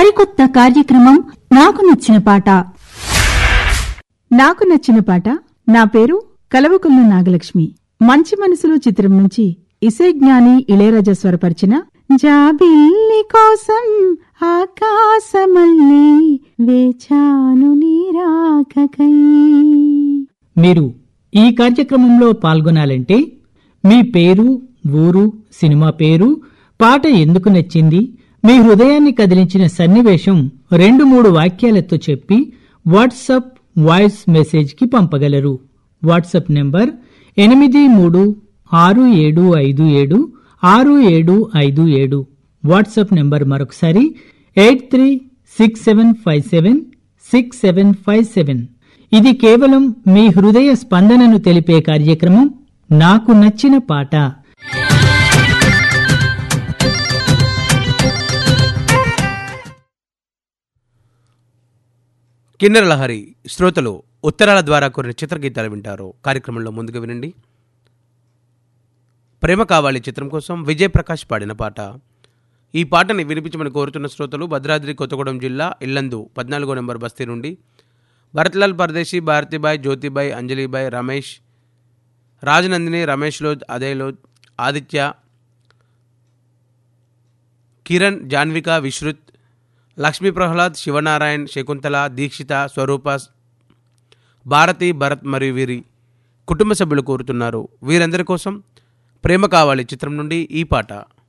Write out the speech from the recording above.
సరికొత్త కార్యక్రమం నాకు నచ్చిన పాట నాకు నచ్చిన పాట నా పేరు కలవకుల్లు నాగలక్ష్మి మంచి మనసులు చిత్రం నుంచి ఇసైజ్ఞాని ఇళయరాజా స్వరపరిచిన జాబిల్లి కోసం ఆకాశమల్లి వేచాను నీరాకకై మీరు ఈ కార్యక్రమంలో పాల్గొనాలంటే మీ పేరు ఊరు సినిమా పేరు పాట ఎందుకు నచ్చింది మీ హృదయాన్ని కదిలించిన సన్నివేశం రెండు మూడు వాక్యాలతో చెప్పి వాట్సప్ వాయిస్ మెసేజ్కి పంపగలరు వాట్సప్ నెంబర్ ఎనిమిది మూడు ఆరు ఏడు ఐదు ఏడు ఆరు ఏడు ఐదు ఏడు వాట్సాప్ నెంబర్ మరొకసారి eight three six seven five seven six seven five seven ఇది కేవలం మీ హృదయ స్పందనను తెలిపే కార్యక్రమం నాకు నచ్చిన పాట కిన్నెర లహరి శ్రోతలు ఉత్తరాల ద్వారా కొన్ని చిత్రగీతాలు వింటారు కార్యక్రమంలో ముందుగా వినండి ప్రేమ కావాలి చిత్రం కోసం విజయ్ ప్రకాష్ పాడిన పాట ఈ పాటని వినిపించమని కోరుతున్న శ్రోతలు భద్రాద్రి కొత్తగూడెం జిల్లా ఇల్లందు పద్నాలుగో నెంబర్ బస్తీ నుండి భరత్లాల్ పరదేశి భారతిబాయ్ జ్యోతిబాయ్ అంజలిబాయ్ రమేష్ రాజనందిని రమేష్ లోద్ అదయ్ లోద్ ఆదిత్య కిరణ్ జాన్విక విశ్రుత్ లక్ష్మీ ప్రహ్లాద్ శివనారాయణ్ శకుంతల దీక్షిత స్వరూప భారతి భరత్ మరియు వీరి కుటుంబ సభ్యులు కోరుతున్నారు వీరందరి కోసం ప్రేమ కావాలి చిత్రం నుండి ఈ పాట